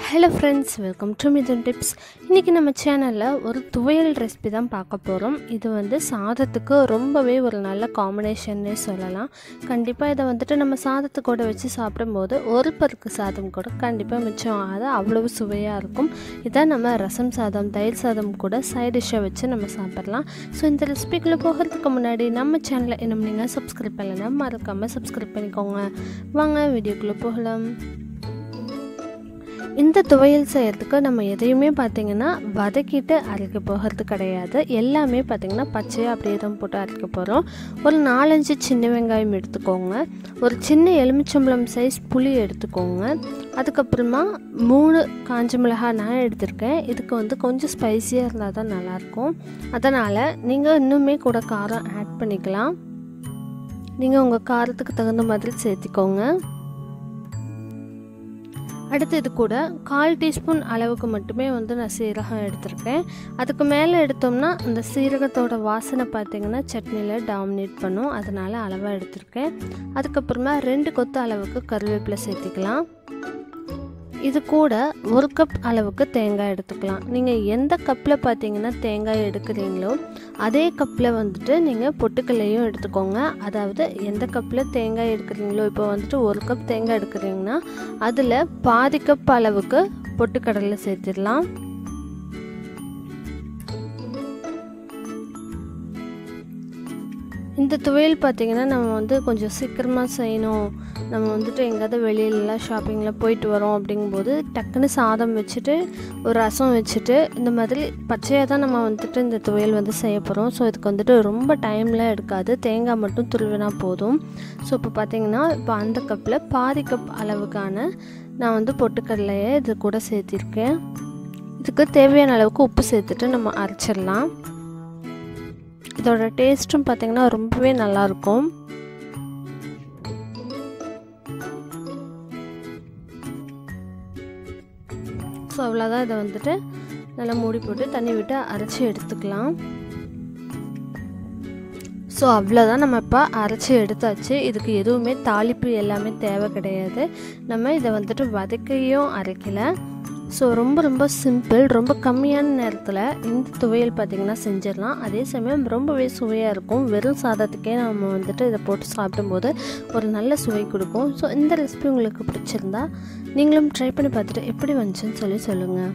hello friends welcome to Mithun tips இன்றைக்கி நம்ம சேனலில் ஒரு துவையல் ரெசிபி தான் பார்க்க போகிறோம் இது வந்து சாதத்துக்கு ரொம்பவே ஒரு நல்ல காம்பினேஷன்னே சொல்லலாம் கண்டிப்பாக இதை வந்துட்டு நம்ம சாதத்து கூட வச்சு சாப்பிடும்போது ஒரு பருக்கு சாதம் கூட கண்டிப்பாக மிச்சம் ஆகாது அவ்வளவு சுவையாக இருக்கும் இதான் நம்ம ரசம் சாதம் தயிர் சாதம் கூட சைட் டிஷ்ஷை வச்சு நம்ம சாப்பிட்லாம் ஸோ இந்த ரெசிபிக்குள்ளே போகிறதுக்கு முன்னாடி நம்ம சேனலை இன்னும் நீங்கள் சப்ஸ்கிரைப் பண்ணலைன்னா மறக்காமல் சப்ஸ்கிரைப் பண்ணிக்கோங்க வாங்க வீடியோக்குள்ளே போகலாம் இந்த துவையல் செய்கிறதுக்கு நம்ம எதையுமே பார்த்திங்கன்னா வதக்கிட்டு அரைக்க போகிறது கிடையாது எல்லாமே பார்த்திங்கன்னா பச்சையாக அப்படியே தான் போட்டு அரைக்க போகிறோம் ஒரு நாலஞ்சு சின்ன வெங்காயம் எடுத்துக்கோங்க ஒரு சின்ன எலுமிச்சம்பழம் சைஸ் புளி எடுத்துக்கோங்க அதுக்கப்புறமா மூணு காஞ்ச மிளகாய் நான் எடுத்திருக்கேன் இதுக்கு வந்து கொஞ்சம் ஸ்பைஸியாக இருந்தால் தான் நல்லாயிருக்கும் அதனால் நீங்கள் இன்னுமே கூட காரம் ஆட் பண்ணிக்கலாம் நீங்கள் உங்கள் காரத்துக்கு தகுந்த மாதிரி சேர்த்திக்கோங்க அடுத்து இது கூட கால் டீஸ்பூன் அளவுக்கு மட்டுமே வந்து நான் சீரகம் எடுத்திருக்கேன் அதுக்கு மேலே எடுத்தோம்னா அந்த சீரகத்தோட வாசனை பார்த்திங்கன்னா சட்னியில் டாமினேட் பண்ணும் அதனால் அளவாக எடுத்திருக்கேன் அதுக்கப்புறமா ரெண்டு கொத்து அளவுக்கு கருவேப்பிலை சேர்த்திக்கலாம் இது கூட ஒரு கப் அளவுக்கு தேங்காய் எடுத்துக்கலாம் நீங்கள் எந்த கப்பில் பார்த்தீங்கன்னா தேங்காய் எடுக்கிறீங்களோ அதே கப்பில் வந்துட்டு நீங்கள் பொட்டுக்கல்லையும் எடுத்துக்கோங்க அதாவது எந்த கப்பில் தேங்காய் எடுக்கிறீங்களோ இப்போ வந்துட்டு ஒரு கப் தேங்காய் எடுக்கிறீங்கன்னா அதில் பாதி கப் அளவுக்கு பொட்டுக்கடலை சேர்த்திடலாம் இந்த துவையல் பார்த்திங்கன்னா நம்ம வந்து கொஞ்சம் சீக்கிரமாக செய்யணும் நம்ம வந்துட்டு எங்கேயாவது வெளியிலலாம் ஷாப்பிங்கில் போயிட்டு வரோம் அப்படிங்கும்போது டக்குன்னு சாதம் வச்சுட்டு ஒரு ரசம் வச்சுட்டு இந்த மாதிரி பச்சையாக தான் நம்ம வந்துட்டு இந்த துவையல் வந்து செய்ய போகிறோம் ஸோ இதுக்கு வந்துட்டு ரொம்ப டைம்லாம் எடுக்காது தேங்காய் மட்டும் துருவினா போதும் ஸோ இப்போ பார்த்திங்கன்னா இப்போ அந்த கப்பில் பாதி கப் அளவுக்கான நான் வந்து பொட்டுக்கடலையை இது கூட சேர்த்திருக்கேன் இதுக்கு தேவையான அளவுக்கு உப்பு சேர்த்துட்டு நம்ம அரைச்சிடலாம் இதோட டேஸ்ட்டும் பார்த்திங்கன்னா ரொம்பவே நல்லாயிருக்கும் ஸோ அவ்வளோதான் இதை வந்துட்டு நல்லா மூடி போட்டு தண்ணி விட்டு அரைச்சி எடுத்துக்கலாம் ஸோ அவ்வளோதான் நம்ம இப்போ அரைச்சி எடுத்தாச்சு இதுக்கு எதுவுமே தாளிப்பு எல்லாமே தேவை கிடையாது நம்ம இதை வந்துட்டு வதக்கையும் அரைக்கலை ஸோ ரொம்ப ரொம்ப சிம்பிள் ரொம்ப கம்மியான நேரத்தில் இந்த துவையல் பார்த்திங்கன்னா செஞ்சிடலாம் அதே சமயம் ரொம்பவே சுவையாக இருக்கும் வெறும் சாதத்துக்கே நம்ம வந்துட்டு இதை போட்டு சாப்பிடும்போது ஒரு நல்ல சுவை கொடுக்கும் ஸோ இந்த ரெசிபி உங்களுக்கு பிடிச்சிருந்தா நீங்களும் ட்ரை பண்ணி பார்த்துட்டு எப்படி வந்துச்சுன்னு சொல்லி சொல்லுங்கள்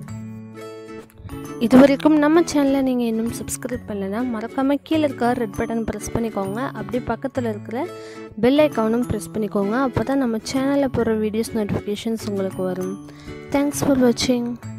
இது வரைக்கும் நம்ம சேனலை நீங்கள் இன்னும் சப்ஸ்கிரைப் பண்ணலைன்னா மறக்காமல் கீழே இருக்க ரெட் பட்டன் ப்ரெஸ் பண்ணிக்கோங்க அப்படி பக்கத்தில் இருக்கிற பெல் ஐக்கானும் ப்ரெஸ் பண்ணிக்கோங்க அப்போ தான் நம்ம சேனலில் போகிற வீடியோஸ் நோட்டிஃபிகேஷன்ஸ் உங்களுக்கு வரும் தேங்க்ஸ் ஃபார் வாட்சிங்